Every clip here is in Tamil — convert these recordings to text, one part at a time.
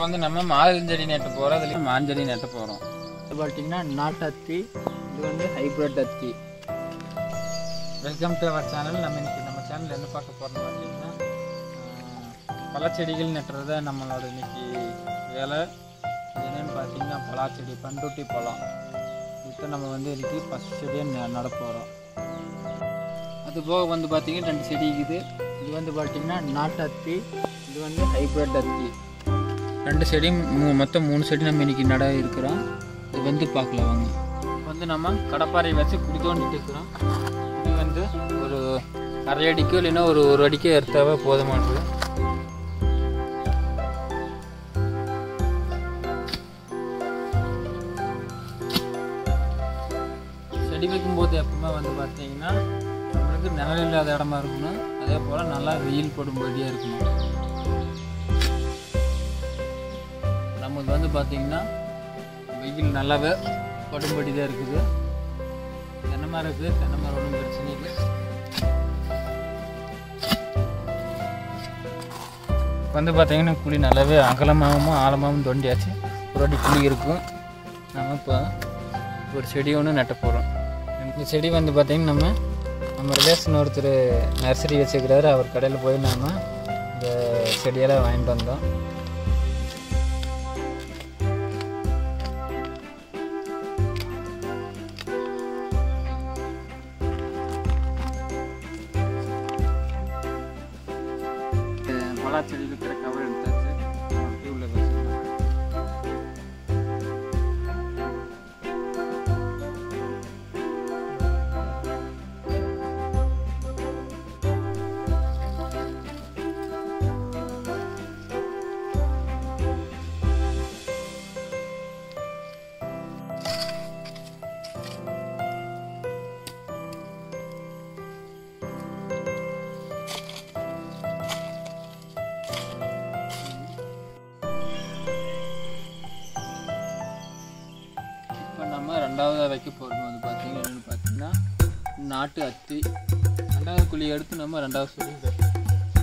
இப்போ வந்து நம்ம மாஞ்செடி நெட்ட போகிறோம் அதுலேயும் மாஞ்செடி நெட்ட போகிறோம் இது பார்த்தீங்கன்னா நாட்டு அத்தி இது வந்து ஹைப்ரிட் அத்தி வெல்கம் டு அவர் சேனல் நம்ம இன்னைக்கு நம்ம சேனல் என்ன பார்க்க போகிறோம்னு பார்த்தீங்கன்னா ஆஹ், பழச்செடிகள் நட்டுறத நம்மளோட இன்னைக்கு வேலை என்னன்னு பார்த்தீங்கன்னா பலாச்செடி பண்ருட்டி பழம் இப்போ நம்ம வந்து இன்னைக்கு ஃபஸ்ட் செடியை ந- நட போகிறோம் அது போக வந்து பார்த்தீங்கன்னா ரெண்டு செடி இருக்குது இது வந்து பார்த்தீங்கன்னா நாட்டு அத்தி இது வந்து ஹைப்ரிட் அத்தி ரெண்டு செடியும் மூ மொத்தம் மூணு செடி நம்ம இன்னைக்கு நட இருக்கிறோம் இது வந்து பார்க்கலாம் வாங்க வந்து நம்ம கடப்பாறை வச்சு குடி தோண்டிட்டு இருக்கிறோம் இது வந்து ஒரு அரை அடிக்கோ இல்லைன்னா ஒரு ஒரு அடிக்கோ எடுத்தாவே போதுமானது செடி வைக்கும்போது எப்பவுமே வந்து பார்த்தீங்கன்னா நம்மளுக்கு நிழல் இல்லாத இடமா இருக்கணும் அதே போல் நல்லா வெயில் படும்படியாக இருக்கணும் நமக்கு வந்து பார்த்தீங்கன்னா வெயில் நல்லாவே படும்படி தான் இருக்குது தென்னை மரம் இருக்குது தென்னை மரம் ஒன்றும் பிரச்சனை இல்லை இப்ப வந்து பார்த்தீங்கன்னா குழி நல்லாவே அகலமாகவும் ஆழமாகவும் தோண்டியாச்சு ஒரு அடி குழி இருக்கும் நம்ம இப்போ ஒரு செடி ஒன்று நட்ட போகிறோம் இந்த செடி வந்து பார்த்தீங்கன்னா நம்ம நம்ம ரிலேஷன் ஒருத்தர் நர்சரி வச்சுக்கிறாரு அவர் கடையில் போய் நாம இந்த செடியெல்லாம் வாங்கிட்டு வந்தோம் பலாச்செடி இருக்கிற கவர் எடுத்தாச்சு டியூப்ல வச்சுக்கலாம் இப்போ நம்ம ரெண்டாவது வைக்க போகிறது வந்து பார்த்தீங்கன்னா என்னென்னு பார்த்தீங்கன்னா நாட்டு அத்தி ரெண்டாவது குழி எடுத்து நம்ம ரெண்டாவது சொல்லி வைப்போம்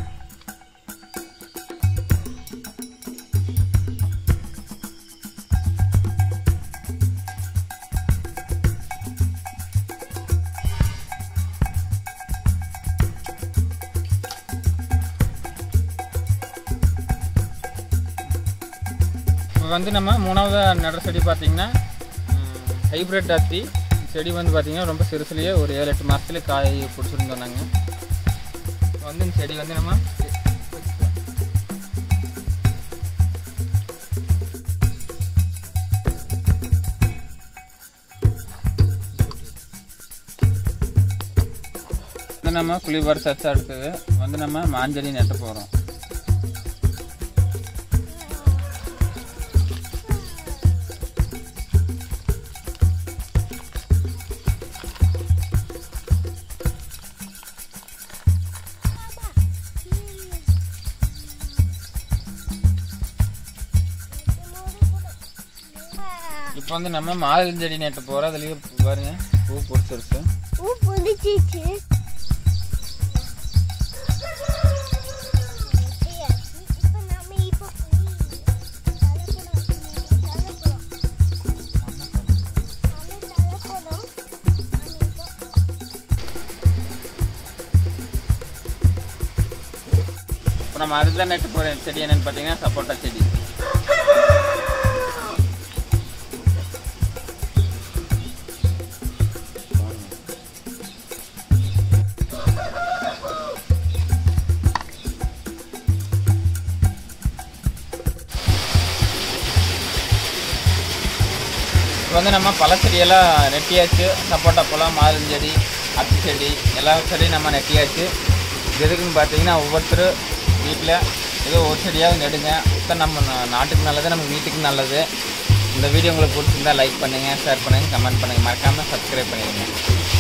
இப்போ வந்து நம்ம மூணாவது நடுற செடி பார்த்தீங்கன்னா ஹைப்ரிட் அத்தி செடி வந்து பார்த்தீங்கன்னா ரொம்ப சிறுசுலேயே ஒரு ஏழு எட்டு மாதத்துல காய் பிடிச்சிருந்தோம் நாங்கள் வந்து இந்த செடி வந்து நம்ம வந்து நம்ம குளிபாடு சச்சு அடுத்தது வந்து நம்ம மாஞ்செடி நட்ட போகிறோம் இப்போ வந்து நம்ம மாதுளஞ்செடி நட்ட போகிறோம் அதுலேயே பாருங்க பூ பிடிச்சிருச்சு பூ புளிச்சிச்சு இப்போ நம்ம இப்போ இப்போ நம்ம அதுதான் நட்டு போகிற செடி என்னன்னு பார்த்தீங்கன்னா சப்போட்டா செடி இப்போ வந்து நம்ம பழச்செடியெல்லாம் நெட்டியாச்சு சப்போட்டா பழம் மாதுளஞ்செடி அத்தி செடி எல்லா செடியும் நம்ம நெட்டியாச்சு இது எதுக்குன்னு பார்த்தீங்கன்னா ஒவ்வொருத்தரும் வீட்டில் ஏதோ ஒரு செடியாவது நெடுங்க அப்போ நம்ம நா- நாட்டுக்கு நல்லது நம்ம வீட்டுக்கு நல்லது இந்த வீடியோ உங்களுக்கு பிடிச்சிருந்தா லைக் பண்ணுங்கள் ஷேர் பண்ணுங்கள் கமெண்ட் பண்ணுங்கள் மறக்காமல் சப்ஸ்கிரைப் பண்ணிடுங்க